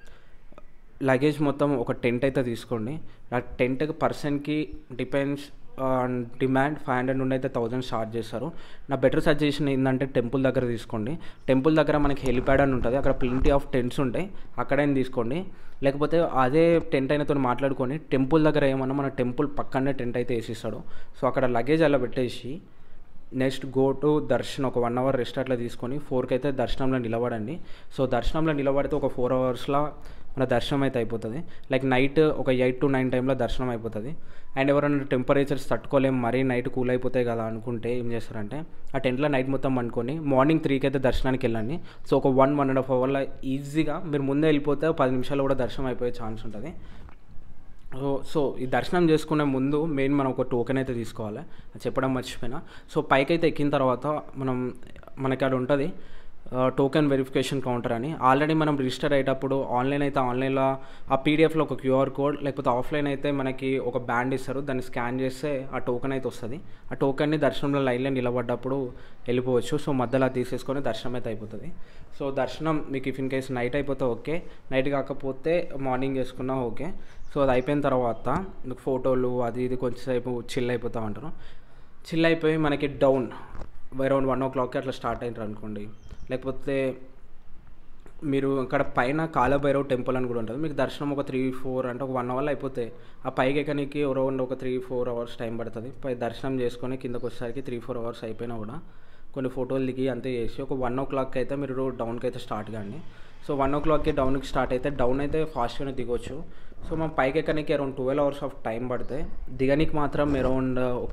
లగేజ్ మొత్తం ఒక టెంట్ అయితే తీసుకోండి ఆ టెంట్కి పర్సన్కి డిపెండ్స్ డిమాండ్ ఫైవ్ హండ్రెడ్ నుండి అయితే థౌజండ్ స్టార్ట్ చేస్తారు నా బెటర్ సజెషన్ ఏంటంటే టెంపుల్ దగ్గర తీసుకోండి టెంపుల్ దగ్గర మనకి హెలిప్యాడ్ అని ఉంటుంది అక్కడ ప్లింటీ ఆఫ్ టెంట్స్ ఉంటాయి అక్కడైనా తీసుకోండి లేకపోతే అదే టెంట్ అయినతో మాట్లాడుకొని టెంపుల్ దగ్గర ఏమన్నా మన టెంపుల్ పక్కనే టెంట్ అయితే వేసిస్తాడు సో అక్కడ లగేజ్ అలా పెట్టేసి నెక్స్ట్ గో టు దర్శనం ఒక వన్ అవర్ రెస్ట్ అట్లా తీసుకొని ఫోర్కి అయితే దర్శనంలో నిలబడండి సో దర్శనంలో నిలబడితే ఒక ఫోర్ అవర్స్లో మన దర్శనం అయితే అయిపోతుంది లైక్ నైట్ ఒక ఎయిట్ టు నైన్ టైంలో దర్శనం అయిపోతుంది అండ్ ఎవరైనా టెంపరేచర్స్ తట్టుకోలేం మరీ నైట్ కూల్ అయిపోతాయి కదా అనుకుంటే ఏం చేస్తారంటే ఆ టెంట్లో నైట్ మొత్తం అనుకొని మార్నింగ్ త్రీకి అయితే దర్శనానికి వెళ్ళండి సో ఒక వన్ వన్ అండ్ హాఫ్ అవర్లో ఈజీగా మీరు ముందే వెళ్ళిపోతే పది నిమిషాలు కూడా దర్శనం అయిపోయే ఛాన్స్ ఉంటుంది సో సో ఈ దర్శనం చేసుకునే ముందు మెయిన్ మనం ఒక టోకెన్ అయితే తీసుకోవాలి అది చెప్పడం మర్చిపోయినా సో పైకి అయితే ఎక్కిన తర్వాత మనం మనకి అక్కడ ఉంటుంది టోకెన్ వెరిఫికేషన్ కౌంటర్ అని ఆల్రెడీ మనం రిజిస్టర్ అయ్యేటప్పుడు ఆన్లైన్ అయితే ఆన్లైన్లో ఆ పీడిఎఫ్లో ఒక క్యూఆర్ కోడ్ లేకపోతే ఆఫ్లైన్ అయితే మనకి ఒక బ్యాండ్ ఇస్తారు దాన్ని స్కాన్ చేస్తే ఆ టోకెన్ అయితే వస్తుంది ఆ టోకెన్ని దర్శనంలో లైన్లో నిలబడ్డప్పుడు వెళ్ళిపోవచ్చు సో మధ్యలో అది తీసేసుకొని దర్శనం అయితే అయిపోతుంది సో దర్శనం మీకు ఇఫ్ ఇన్ కేస్ నైట్ అయిపోతే ఓకే నైట్ కాకపోతే మార్నింగ్ చేసుకున్నా ఓకే సో అది అయిపోయిన తర్వాత మీకు ఫోటోలు అది ఇది కొంచెంసేపు చిల్ అయిపోతూ ఉంటారు చిల్ అయిపోయి మనకి డౌన్ అరౌండ్ వన్ ఓ క్లాక్కి అట్లా స్టార్ట్ అయినారు అనుకోండి లేకపోతే మీరు అక్కడ పైన కాలభైరవ్ టెంపుల్ అని కూడా ఉంటుంది మీకు దర్శనం ఒక త్రీ ఫోర్ అంటే ఒక వన్ అవర్లో అయిపోతాయి ఆ పైకి ఎక్కడానికి అరౌండ్ ఒక త్రీ ఫోర్ అవర్స్ టైం పడుతుంది పై దర్శనం చేసుకొని కిందకు వచ్చేసరికి త్రీ ఫోర్ అవర్స్ అయిపోయినా కూడా కొన్ని ఫోటోలు దిగి అంతే చేసి ఒక వన్ ఓ క్లాక్ అయితే మీరు డౌన్కి అయితే స్టార్ట్ కానీ సో వన్ ఓ క్లాక్కి డౌన్కి స్టార్ట్ అయితే డౌన్ అయితే ఫాస్ట్గానే దిగొచ్చు సో మనం పైకి ఎక్కడానికి around twelve hours of time పడితే దిగనికి మాత్రం అరౌండ్ ఒక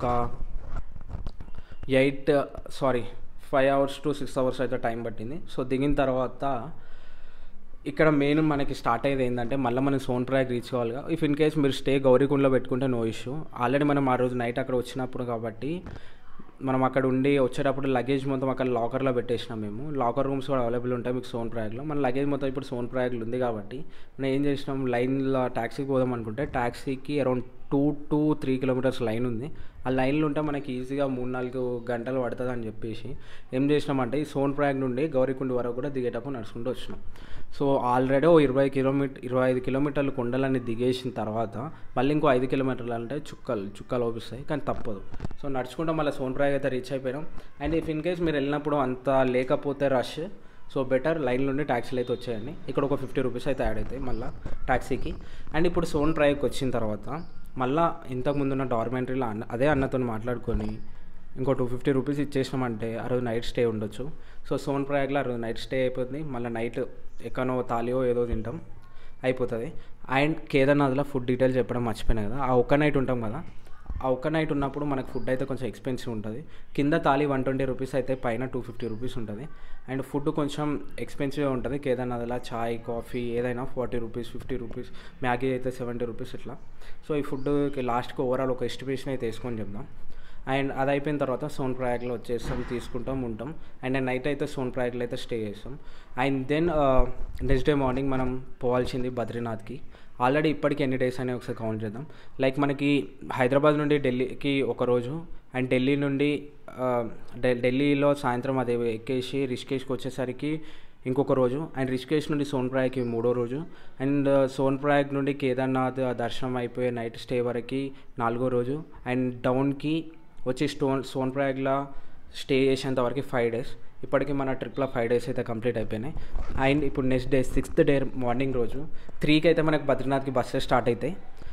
eight sorry five hours to six hours అయితే టైం పట్టింది సో దిగిన తర్వాత ఇక్కడ మెయిన్ మనకి స్టార్ట్ అయ్యేది ఏంటంటే మళ్ళీ మనం సోన్ ప్రయాగ్ రీచ్ కావాలిగా ఇఫ్ ఇన్ కేస్ మీరు స్టే గౌరీకుండలో పెట్టుకుంటే నో ఇష్యూ ఆల్రెడీ మనం ఆ రోజు నైట్ అక్కడ వచ్చినప్పుడు కాబట్టి మనం అక్కడ ఉండి వచ్చేటప్పుడు లగేజ్ మొత్తం అక్కడ లాకర్లో పెట్టేసినాం మేము లాకర్ రూమ్స్ కూడా అవైలబుల్ ఉంటాయి మీకు సోన్ ప్రయాగ్లో మన లగేజ్ మొత్తం ఇప్పుడు సోన్ ప్రయాగ్లో ఉంది కాబట్టి మనం ఏం చేసినాం లైన్లో ట్యాక్సీకి పోదాం అనుకుంటే ట్యాక్సీకి around two to three kilometres line ఉంది ఆ లైన్లో ఉంటే మనకి ఈజీగా మూడు నాలుగు గంటలు పడుతుంది అని చెప్పేసి ఏం చేసినామంటే ఈ సోన్ ప్రయాగ్ నుండి గౌరీకుండ వరకు కూడా దిగేటప్పుడు నడుచుకుంటూ వచ్చినాం సో ఆల్రెడీ ఓ ఇరవై కిలోమీటర్ ఇరవై ఐదు కిలోమీటర్లు కొండలన్నీ దిగేసిన తర్వాత మళ్ళీ ఇంకో ఐదు కిలోమీటర్లు అంటే చుక్కలు చుక్కలు ఓపిస్తాయి కానీ తప్పదు సో నడుచుకుంటూ మళ్ళీ సోన్ ప్రయాగ్ అయితే రీచ్ అయిపోయినాం అండ్ ఇఫ్ ఇన్ కేస్ మీరు వెళ్ళినప్పుడు అంత లేకపోతే రష్ సో బెటర్ లైన్ నుండి ట్యాక్సీలు అయితే వచ్చాయండి ఇక్కడ ఒక ఫిఫ్టీ రూపీస్ అయితే యాడ్ అవుతాయి మళ్ళీ ట్యాక్సీకి అండ్ ఇప్పుడు సోన్ ప్రైకి వచ్చిన తర్వాత మళ్ళీ ఇంతకు ముందున్న డార్మెంటరీలో అన్న అదే అన్నతో మాట్లాడుకొని ఇంకో టూ ఫిఫ్టీ రూపీస్ ఇచ్చేసినామంటే ఆ రోజు నైట్ స్టే ఉండొచ్చు సో సోన్ ప్రయాగ్లో ఆ రోజు నైట్ స్టే అయిపోతుంది మళ్ళీ నైట్ ఎక్కడో తాలియో ఏదో తింటాం అయిపోతుంది అండ్ కేదార్నాథ్లో ఫుడ్ డీటెయిల్స్ చెప్పడం మర్చిపోయినా కదా ఆ ఒక్క నైట్ ఉంటాం కదా ఆ ఒక్క నైట్ ఉన్నప్పుడు మనకు ఫుడ్ అయితే కొంచెం ఎక్స్పెన్సివ్ ఉంటుంది కింద తాలి వన్ ట్వంటీ రూపీస్ అయితే పైన టూ ఫిఫ్టీ రూపీస్ ఉంటుంది అండ్ ఫుడ్ కొంచెం ఎక్స్పెన్సివ్గా ఉంటుంది కేదార్నాథ్లో చాయ్ కాఫీ ఏదైనా forty rupees fifty rupees Maggi అయితే సెవెంటీ రూపీస్ ఇట్లా సో ఈ ఫుడ్కి లాస్ట్కి ఓవరాల్ ఒక ఎస్టిమేషన్ అయితే వేసుకొని చెప్దాం అండ్ అది అయిపోయిన తర్వాత సోన్ ప్రయాగ్లో వచ్చేస్తాం తీసుకుంటాం ఉంటాం అండ్ నైట్ అయితే సోన్ ప్రయాగ్లో అయితే స్టే చేస్తాం and then next day morning మనం పోవాల్సింది బద్రీనాథ్కి ఆల్రెడీ ఇప్పటికి ఎన్ని డేస్ అని ఒకసారి కౌంట్ చేద్దాం లైక్ మనకి హైదరాబాద్ నుండి ఢిల్లీకి ఒక రోజు అండ్ ఢిల్లీ నుండి ఢిల్లీలో సాయంత్రం అది ఎక్కేసి రిషికేష్కి వచ్చేసరికి ఇంకొక రోజు అండ్ రిషికేష్ నుండి సోన్ప్రయాగ్కి మూడో రోజు అండ్ సోన్ప్రయాగ్ నుండి కేదార్నాథ్ దర్శనం అయిపోయే నైట్ స్టే వరకు నాలుగో రోజు అండ్ డౌన్కి వచ్చి స్టోన్ సోన్ప్రయాగ్లో స్టే చేసేంత వరకు ఫైవ్ డేస్ ఇప్పటికీ మన ట్రిప్లో ఫైవ్ డేస్ అయితే కంప్లీట్ అయిపోయినాయి అండ్ ఇప్పుడు next day sixth day morning రోజు త్రీకి అయితే మనకు బద్రీనాథ్కి బస్సెస్ స్టార్ట్ అవుతాయి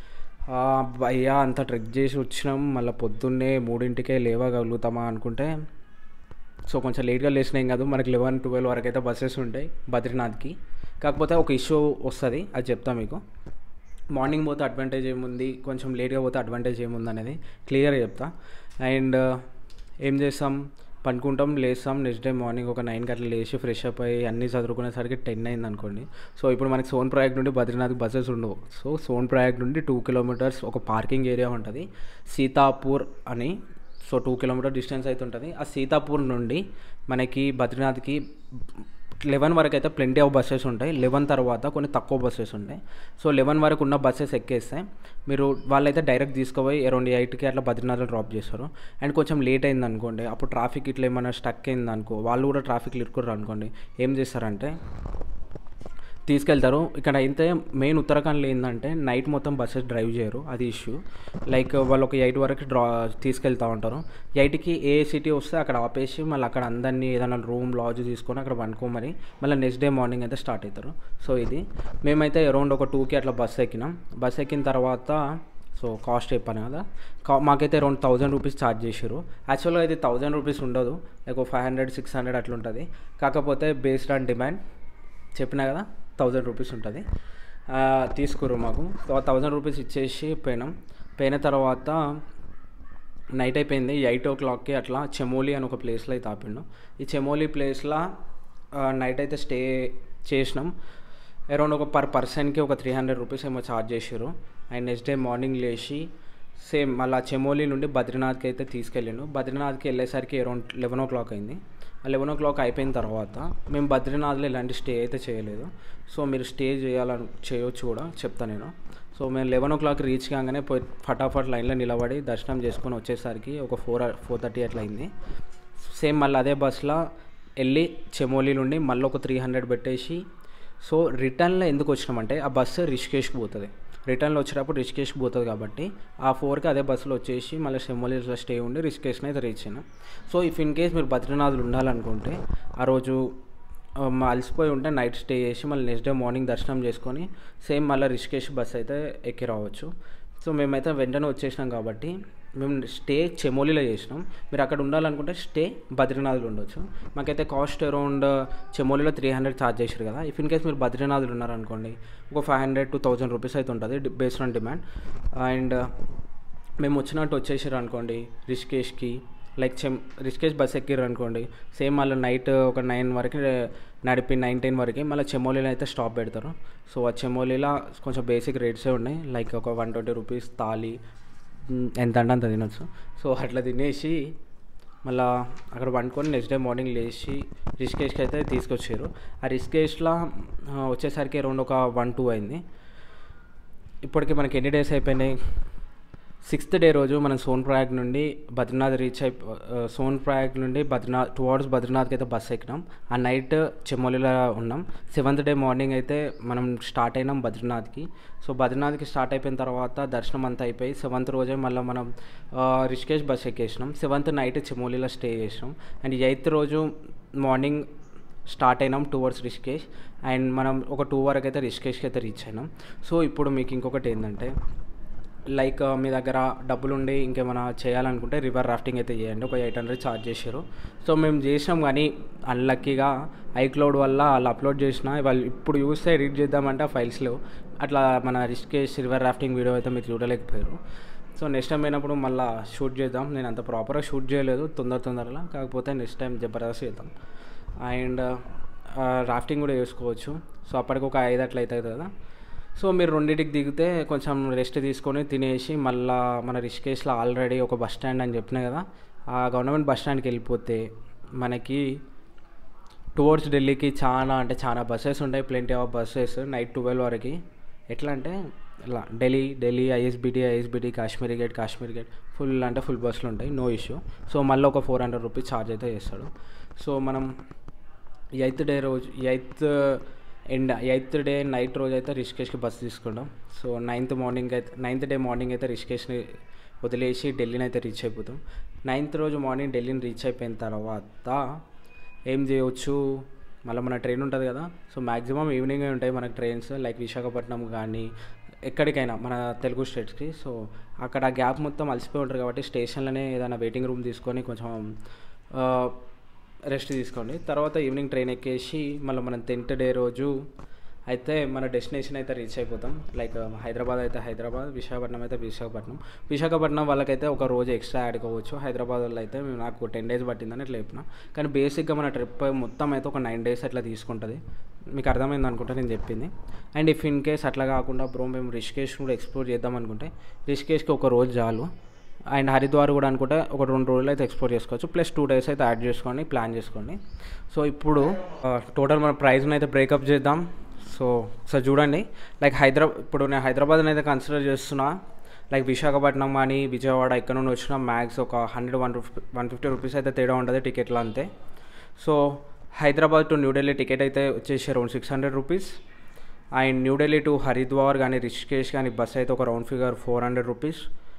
అయ్యా అంత ట్రెక్ చేసి వచ్చినాం మళ్ళీ పొద్దున్నే మూడింటికే లేవగలుగుతామా అనుకుంటే సో కొంచెం లేట్గా లేచినాం కాదు మనకి లెవెన్ ట్వెల్వ్ వరకు అయితే బస్సెస్ ఉంటాయి బద్రీనాథ్కి కాకపోతే ఒక ఇష్యూ వస్తుంది అది చెప్తా మీకు మార్నింగ్ పోతే అడ్వాంటేజ్ ఏముంది కొంచెం లేట్గా పోతే అడ్వాంటేజ్ ఏముంది అనేది క్లియర్గా చెప్తా అండ్ ఏం చేస్తాం పనుకుంటాం లేస్తాం నెక్స్ట్ డే మార్నింగ్ ఒక నైన్కి అట్లా లేచి ఫ్రెష్ అప్ అయ్యి అన్నీ చదువుకునేసరికి టెన్ అయింది అనుకోండి సో ఇప్పుడు మనకి సోన్ ప్రయాగ్ నుండి బద్రీనాథ్ బస్సెస్ ఉండవు సో సోన్ ప్రయాగ్ నుండి టూ కిలోమీటర్స్ ఒక పార్కింగ్ ఏరియా ఉంటుంది సీతాపూర్ అని సో టూ కిలోమీటర్ డిస్టెన్స్ అయితే ఉంటుంది ఆ సీతాపూర్ నుండి మనకి బద్రీనాథ్కి లెవెన్ వరకు అయితే ప్లెంటీ ఆఫ్ బస్సెస్ ఉంటాయి లెవెన్ తర్వాత కొన్ని తక్కువ బస్సెస్ ఉంటాయి సో లెవెన్ వరకు ఉన్న బస్సెస్ ఎక్కేస్తే మీరు వాళ్ళైతే డైరెక్ట్ తీసుకుపోయి అరౌండ్ ఎయిట్కి అట్లా బద్రీనాథ్లో డ్రాప్ చేస్తారు అండ్ కొంచెం లేట్ అయింది అనుకోండి అప్పుడు ట్రాఫిక్ ఇట్లా ఏమైనా స్టక్ అయింది అనుకో వాళ్ళు కూడా ట్రాఫిక్ ఇరుకుర్రు అనుకోండి ఏం చేస్తారంటే తీసుకెళ్తారు ఇక్కడ అయితే మెయిన్ ఉత్తరాఖండ్లో ఏంటంటే నైట్ మొత్తం బస్సెస్ డ్రైవ్ చేయరు అది ఇష్యూ లైక్ వాళ్ళు ఒక ఎయిట్ వరకు డ్రా తీసుకెళ్తూ ఉంటారు ఎయిట్కి ఏ సిటీ వస్తే అక్కడ ఆపేసి మళ్ళీ అక్కడ అందరినీ ఏదైనా రూమ్ లాడ్జ్ తీసుకొని అక్కడ వండుకోమని మళ్ళీ నెక్స్ట్ డే మార్నింగ్ అయితే స్టార్ట్ అవుతారు సో ఇది మేమైతే అరౌండ్ ఒక టూకి అట్లా బస్ ఎక్కినాం బస్ ఎక్కిన తర్వాత సో కాస్ట్ చెప్పాను కదా కా మాకైతే అరౌండ్ థౌజండ్ రూపీస్ ఛార్జ్ చేసారు యాక్చువల్గా అయితే థౌజండ్ రూపీస్ ఉండదు like five hundred six hundred అట్లా ఉంటుంది కాకపోతే బేస్డ్ ఆన్ డిమాండ్ చెప్పినా కదా థౌజండ్ రూపీస్ ఉంటుంది తీసుకురు మాకు థౌజండ్ రూపీస్ ఇచ్చేసి పోయినాం పోయిన తర్వాత నైట్ అయిపోయింది ఎయిట్ ఓ క్లాక్కి అట్లా చెమోలి అని ఒక ప్లేస్లో అయితే ఆపిండు ఈ చెమోలి ప్లేస్లో నైట్ అయితే స్టే చేసినాం అరౌండ్ ఒక పర్ పర్సన్కి ఒక త్రీ హండ్రెడ్ రూపీస్ ఏమో ఛార్జ్ చేసారు అండ్ నెక్స్ట్ డే మార్నింగ్ లేచి సేమ్ మళ్ళీ చెమోలి నుండి బద్రీనాథ్కి అయితే తీసుకెళ్ళిండు బద్రీనాథ్కి వెళ్ళేసరికి అరౌండ్ లెవెన్ ఓ క్లాక్ అయింది లెవెన్ ఓ క్లాక్ అయిపోయిన తర్వాత మేము బద్రీనాథ్లో ఎలాంటి స్టే అయితే చేయలేదు సో మీరు స్టే చేయాలని చేయొచ్చు కూడా చెప్తాను నేను సో మేము లెవెన్ ఓ క్లాక్ రీచ్ కాగానే పోయి ఫటాఫట్ లైన్లో నిలబడి దర్శనం చేసుకొని వచ్చేసరికి ఒక ఫోర్ ఫోర్ థర్టీ అట్లా అయింది సేమ్ మళ్ళీ అదే బస్లో వెళ్ళి చెమోలి నుండి మళ్ళీ ఒక త్రీ హండ్రెడ్ పెట్టేసి సో రిటర్న్లో ఎందుకు వచ్చినామంటే ఆ బస్సు రిషికేష్కి పోతుంది రిటర్న్లో వచ్చేటప్పుడు రిషికేష్కి పోతుంది కాబట్టి ఆ ఫోర్కి అదే బస్సులో వచ్చేసి మళ్ళీ షెమ్మోలీలో స్టే ఉండి రిషికేష్ని అయితే రీచ్ అయినా సో ఇఫ్ ఇన్ కేస్ మీరు బద్రీనాథ్లు ఉండాలనుకుంటే ఆ రోజు అలసిపోయి ఉంటే నైట్ స్టే చేసి మళ్ళీ నెక్స్ట్ డే మార్నింగ్ దర్శనం చేసుకొని సేమ్ మళ్ళీ రిషికేష్ బస్ అయితే ఎక్కి రావచ్చు సో మేమైతే వెంటనే వచ్చేసినాం కాబట్టి మేము స్టే చెమోలిలో చేసినాం మీరు అక్కడ ఉండాలనుకుంటే స్టే బద్రీనాథ్లో ఉండొచ్చు మాకైతే కాస్ట్ అరౌండ్ చెమోలిలో త్రీ హండ్రెడ్ ఛార్జ్ చేశారు కదా ఇఫ్ ఇన్ కేస్ మీరు బద్రీనాథ్లో ఉన్నారనుకోండి ఒక five hundred to thousand rupees అయితే ఉంటుంది బేస్డ్ ఆన్ డిమాండ్ అండ్ మేము వచ్చినట్టు వచ్చేసారు అనుకోండి రిషికేష్కి లైక్ చెమ్ రిషికేష్ బస్ ఎక్కిర్రు అనుకోండి సేమ్ మళ్ళీ నైట్ ఒక నైన్ వరకు నడిపి నైన్ టెన్ వరకు మళ్ళీ చెమోలీలో అయితే స్టాప్ పెడతారు సో ఆ చెమోలీలో కొంచెం బేసిక్ రేట్సే ఉన్నాయి లైక్ ఒక వన్ ట్వంటీ రూపీస్ తాలి ఎంత అంటే అంత తినొచ్చు సో అట్లా తినేసి మళ్ళా అక్కడ వండుకొని నెక్స్ట్ డే మార్నింగ్ లేచి రిషికేష్కి అయితే తీసుకొచ్చారు ఆ రిషికేష్లో వచ్చేసరికి అరౌండ్ ఒక వన్ టూ అయింది ఇప్పటికి మనకి ఎన్ని డేస్ అయిపోయినాయి సిక్స్త్ డే రోజు మనం సోన్ ప్రయాగ్ నుండి బద్రీనాథ్ రీచ్ అయి సోన్ ప్రయాగ్ నుండి బద్రీనాథ్ టువార్డ్స్ బద్రీనాథ్కి అయితే బస్ ఎక్కినాం ఆ నైట్ చెమోలిలో ఉన్నాం సెవెంత్ డే మార్నింగ్ అయితే మనం స్టార్ట్ అయినాం బద్రీనాథ్కి సో బద్రీనాథ్కి స్టార్ట్ అయిపోయిన తర్వాత దర్శనం అంతా అయిపోయి సెవెంత్ రోజే మళ్ళీ మనం రిషికేష్ బస్ ఎక్కేసినాం సెవెంత్ నైట్ చెమోలిలో స్టే చేసినాం అండ్ ఎయిత్ రోజు మార్నింగ్ స్టార్ట్ అయినాం టువర్డ్స్ రిషికేష్ అండ్ మనం ఒక టూ వరకు అయితే రిషికేష్కి అయితే రీచ్ అయినాం సో ఇప్పుడు మీకు ఇంకొకటి ఏంటంటే లైక్ మీ దగ్గర డబ్బులు ఉండి ఇంకేమైనా చేయాలనుకుంటే రివర్ రాఫ్టింగ్ అయితే చేయండి ఒక ఎయిట్ హండ్రెడ్ ఛార్జ్ చేశారు సో మేము చేసినాం కానీ అన్లక్కీగా ఐక్లౌడ్ వల్ల వాళ్ళు అప్లోడ్ చేసిన వాళ్ళు ఇప్పుడు చూస్తే ఎడిట్ చేద్దామంటే ఆ ఫైల్స్ లేవు అట్లా మన రిస్కేష్ రివర్ రాఫ్టింగ్ వీడియో అయితే మీరు చూడలేకపోయారు సో నెక్స్ట్ టైం అయినప్పుడు మళ్ళీ షూట్ చేద్దాం నేను అంత ప్రాపర్గా షూట్ చేయలేదు తొందర తొందరగా కాకపోతే నెక్స్ట్ టైం జబర్దస్త్ చేద్దాం అండ్ రాఫ్టింగ్ కూడా చేసుకోవచ్చు సో అప్పటికి ఒక ఐదు అట్లా అవుతుంది కదా సో మీరు రెండింటికి దిగితే కొంచెం రెస్ట్ తీసుకొని తినేసి మళ్ళా మన రిషికేష్లో ఆల్రెడీ ఒక బస్ స్టాండ్ అని చెప్పినా కదా ఆ గవర్నమెంట్ బస్ స్టాండ్కి వెళ్ళిపోతే మనకి టువర్డ్స్ ఢిల్లీకి చాలా అంటే చాలా బస్సెస్ ఉంటాయి plenty of buses night twelve వరకు ఎట్లా అంటే ఇలా Delhi Delhi ISBT ISBT Kashmiri Gate Kashmiri Gate full అంటే ఫుల్ బస్సులు ఉంటాయి నో ఇష్యూ సో మళ్ళీ ఒక ఫోర్ హండ్రెడ్ రూపీస్ ఛార్జ్ అయితే చేస్తాడు సో మనం ఎయిత్ డే రోజు eighth end eighth day night రోజు అయితే రిషికేష్కి బస్ తీసుకుంటాం సో నైన్త్ మార్నింగ్ అయితే నైన్త్ డే మార్నింగ్ అయితే రిషికేష్ని వదిలేసి ఢిల్లీని అయితే రీచ్ అయిపోతాం నైన్త్ రోజు మార్నింగ్ ఢిల్లీని రీచ్ అయిపోయిన తర్వాత ఏం చేయవచ్చు మళ్ళీ మన ట్రైన్ ఉంటుంది కదా సో మ్యాక్సిమం ఈవినింగ్ ఉంటాయి మనకు ట్రైన్స్ లైక్ విశాఖపట్నం కానీ ఎక్కడికైనా మన తెలుగు స్టేట్స్కి సో అక్కడ గ్యాప్ మొత్తం అలసిపోయి ఉంటారు కాబట్టి స్టేషన్లోనే ఏదైనా వెయిటింగ్ రూమ్ తీసుకొని కొంచెం రెస్ట్ తీసుకోండి తర్వాత ఈవినింగ్ ట్రైన్ ఎక్కేసి మళ్ళీ మనం టెన్త్ డే రోజు అయితే మన డెస్టినేషన్ అయితే రీచ్ అయిపోతాం లైక్ హైదరాబాద్ అయితే హైదరాబాద్ విశాఖపట్నం అయితే విశాఖపట్నం విశాఖపట్నం వాళ్ళకైతే ఒక రోజు ఎక్స్ట్రా ఆడుకోవచ్చు హైదరాబాద్ వాళ్ళు అయితే మేము నాకు టెన్ డేస్ పట్టిందని ఇట్లా చెప్పిన కానీ బేసిక్గా మన ట్రిప్ మొత్తం అయితే ఒక నైన్ డేస్ అట్లా తీసుకుంటుంది మీకు అర్థమైంది అనుకుంటా నేను చెప్పింది అండ్ ఇఫ్ ఇన్ కేస్ అట్లా కాకుండా బ్రో మేము రిషికేష్ కూడా ఎక్స్ప్లోర్ చేద్దాం అనుకుంటే రిషికేష్కి ఒక రోజు చాలు అండ్ హరిద్వార్ కూడా అనుకుంటే ఒక రెండు రోజులు అయితే ఎక్స్ప్లోర్ చేసుకోవచ్చు ప్లస్ టూ డేస్ అయితే యాడ్ చేసుకోండి ప్లాన్ చేసుకోండి సో ఇప్పుడు టోటల్ మన ప్రైస్ని అయితే బ్రేకప్ చేద్దాం సో ఒకసారి చూడండి లైక్ హైదరాబాద్ ఇప్పుడు నేను హైదరాబాద్ని అయితే కన్సిడర్ చేస్తున్నా లైక్ విశాఖపట్నం కానీ విజయవాడ ఇక్కడ నుండి వచ్చిన మ్యాక్స్ ఒక hundred one one fifty rupees అయితే తేడా ఉంటుంది టికెట్లో అంతే so Hyderabad to New Delhi ticket అయితే వచ్చేసి around six hundred rupees and New Delhi to Haridwar కానీ రిషికేష్ కానీ బస్ అయితే ఒక round figure four hundred rupees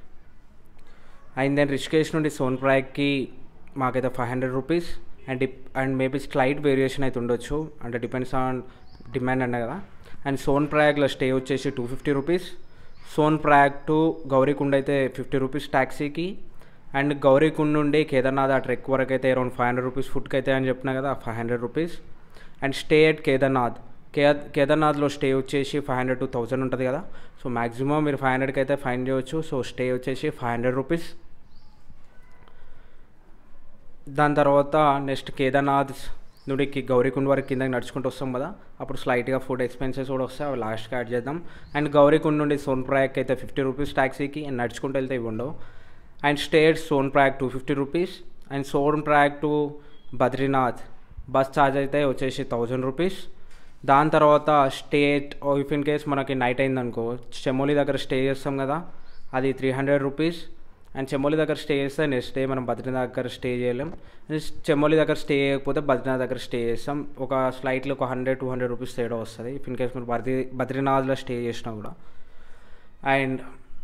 and then Rishikesh నుండి సోన్ప్రాగ్కి మాకైతే five hundred rupees and dip and maybe slight variation అయితే ఉండొచ్చు అంటే డిపెండ్స్ ఆన్ డిమాండ్ అన్న కదా అండ్ సోన్ ప్రయాగ్లో స్టే వచ్చేసి two fifty rupees Sonprayag to Gaurikund అయితే ఫిఫ్టీ రూపీస్ ట్యాక్సీకి అండ్ గౌరీకుండ్ నుండి కేదార్నాథ్ ఆ ట్రెక్ వరకు అయితే అరౌండ్ ఫైవ్ హండ్రెడ్ రూపీస్ ఫుడ్కి అయితే అని చెప్పిన కదా five hundred rupees and stay at Kedarnath కే కేదార్నాథ్లో స్టే వచ్చేసి ఫైవ్ హండ్రెడ్ టు థౌజండ్ ఉంటుంది కదా సో మ్యాక్సిమం మీరు ఫైవ్ హండ్రెడ్కి అయితే ఫైన్ చేయవచ్చు సో స్టే వచ్చేసి ఫైవ్ హండ్రెడ్ రూపీస్ దాని తర్వాత నెక్స్ట్ కేదార్నాథ్ నుండి గౌరీకుండ్ వరకు కిందకి నడుచుకుంటూ వస్తాం కదా అప్పుడు స్లైట్గా ఫుడ్ ఎక్స్పెన్సెస్ కూడా వస్తాయి అవి లాస్ట్కి యాడ్ చేద్దాం అండ్ గౌరీకుండ్ నుండి సోన్ప్రాయక్ అయితే ఫిఫ్టీ రూపీస్ ట్యాక్సీకి అండ్ నడుచుకుంటూ వెళ్తే ఇవి ఉండవు and state Sonprayag two fifty rupees and Sonprayag to Badrinath bus charge అయితే వచ్చేసి థౌజండ్ రూపీస్ దాని తర్వాత స్టేట్ ఇఫ్ ఇన్ కేస్ మనకి నైట్ అయిందనుకో చెమోలి దగ్గర స్టే చేస్తాం కదా అది three hundred rupees and Chamoli దగ్గర స్టే చేస్తే నెక్స్ట్ డే మనం బద్రీనాథ్ దగ్గర స్టే చేయలేం చెమోలి దగ్గర స్టే చేయకపోతే బద్రీనాథ్ దగ్గర స్టే చేస్తాం ఒక స్లైట్లో ఒక హండ్రెడ్ టూ హండ్రెడ్ రూపీస్ తేడా వస్తుంది ఇఫ్ ఇన్ కేస్ మీరు బద్రీ బద్రీనాథ్లో స్టే చేసినా కూడా and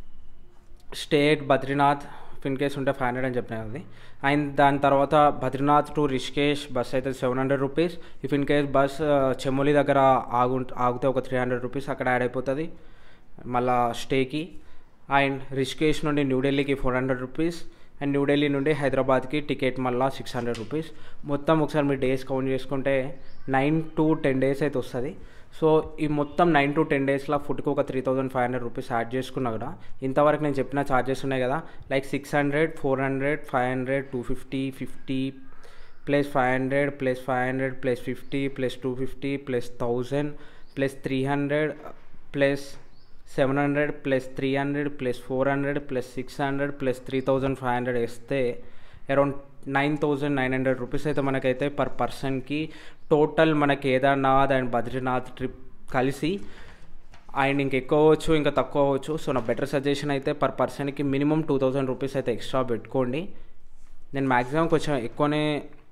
state Badrinath if in case ఉంటే ఫైవ్ హండ్రెడ్ అని చెప్పిన అది అండ్ దాని తర్వాత బద్రీనాథ్ టు రిషికేష్ బస్ అయితే seven hundred rupees if in case bus Chamoli దగ్గర ఆగు ఆగితే ఒక త్రీ హండ్రెడ్ రూపీస్ అక్కడ యాడ్ అయిపోతుంది మళ్ళా స్టేకి అండ్ రిషికేష్ నుండి న్యూఢిల్లీకి four hundred rupees and New Delhi నుండి హైదరాబాద్కి టికెట్ మళ్ళీ సిక్స్ హండ్రెడ్ రూపీస్ మొత్తం ఒకసారి మీరు డేస్ కౌంట్ చేసుకుంటే నైన్ టు టెన్ డేస్ అయితే వస్తుంది సో ఈ మొత్తం నైన్ టు టెన్ డేస్లో ఫుడ్కి ఒక three thousand five hundred rupees add చేసుకున్నా కూడా ఇంతవరకు నేను చెప్పిన ఛార్జెస్ ఉన్నాయి కదా like six hundred four hundred five hundred two fifty fifty plus five hundred plus five hundred plus fifty plus two fifty plus thousand plus three hundred plus seven hundred plus three hundred plus four hundred plus six hundred plus three thousand five hundred వేస్తే around nine thousand nine hundred rupees అయితే మనకైతే per పర్సన్కి total మన Kedarnath and Badrinath trip కలిసి and ఇంక ఎక్కువ అవ్వచ్చు ఇంకా తక్కువ అవ్వచ్చు సో నా బెటర్ సజెషన్ అయితే పర్ పర్సన్కి మినిమం టూ థౌజండ్ రూపీస్ అయితే ఎక్స్ట్రా పెట్టుకోండి నేను మ్యాక్సిమం కొంచెం ఎక్కువనే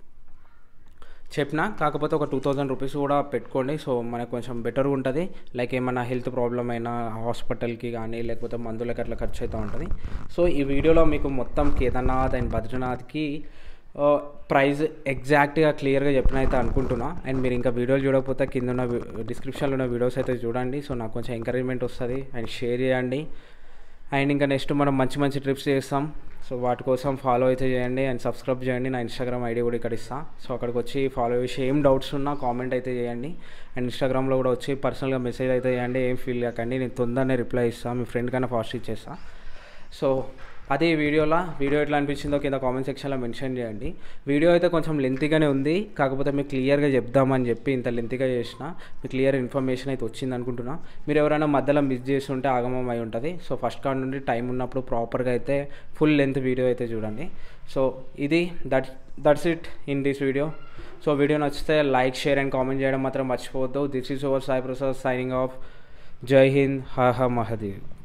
చెప్పిన కాకపోతే ఒక టూ థౌజండ్ రూపీస్ కూడా పెట్టుకోండి సో మనకు కొంచెం బెటర్గా ఉంటుంది లైక్ ఏమైనా హెల్త్ ప్రాబ్లం అయినా హాస్పిటల్కి కానీ లేకపోతే మందులకి అట్లా ఖర్చు అవుతూ ఉంటుంది సో ఈ వీడియోలో మీకు మొత్తం కేదార్నాథ్ అండ్ బద్రీనాథ్కి ప్రైస్ ఎగ్జాక్ట్గా క్లియర్గా చెప్పిన అయితే అనుకుంటున్నా అండ్ మీరు ఇంకా వీడియోలు చూడకపోతే కింద ఉన్న డిస్క్రిప్షన్లో ఉన్న వీడియోస్ అయితే చూడండి సో నాకు కొంచెం ఎంకరేజ్మెంట్ వస్తుంది అండ్ షేర్ చేయండి అండ్ ఇంకా నెక్స్ట్ మనం మంచి మంచి ట్రిప్స్ చేస్తాం సో వాటి కోసం ఫాలో అయితే చేయండి అండ్ సబ్స్క్రైబ్ చేయండి నా ఇన్స్టాగ్రామ్ ఐడి కూడా ఇక్కడ ఇస్తా సో అక్కడికి వచ్చి ఫాలో చేసి ఏం డౌట్స్ ఉన్నా కామెంట్ అయితే చేయండి అండ్ ఇన్స్టాగ్రామ్లో కూడా వచ్చి పర్సనల్గా మెసేజ్ అయితే చేయండి ఏం ఫీల్ కాకండి నేను తొందరనే రిప్లై ఇస్తాను మీ ఫ్రెండ్ కన్నా ఫాస్ట్ ఇచ్చేస్తా సో అదే వీడియోలో వీడియో ఎట్లా అనిపించిందో కింద కామెంట్ సెక్షన్లో మెన్షన్ చేయండి వీడియో అయితే కొంచెం లెంతీగానే ఉంది కాకపోతే మీకు క్లియర్గా చెప్దామని చెప్పి ఇంత లెంతీగా చేసిన మీకు క్లియర్ ఇన్ఫర్మేషన్ అయితే వచ్చింది అనుకుంటున్నా మీరు ఎవరైనా మధ్యలో మిస్ చేసి ఉంటే ఆగమం అయి ఉంటుంది సో ఫస్ట్ కార్డ్ నుండి టైం ఉన్నప్పుడు ప్రాపర్గా అయితే ఫుల్ లెంత్ వీడియో అయితే చూడండి సో ఇది that that's it in this video so video నచ్చితే లైక్ షేర్ అండ్ కామెంట్ చేయడం మాత్రం మర్చిపోవద్దు this is over Sai Prasad signing off Jai Hind హా హా మహదేవ్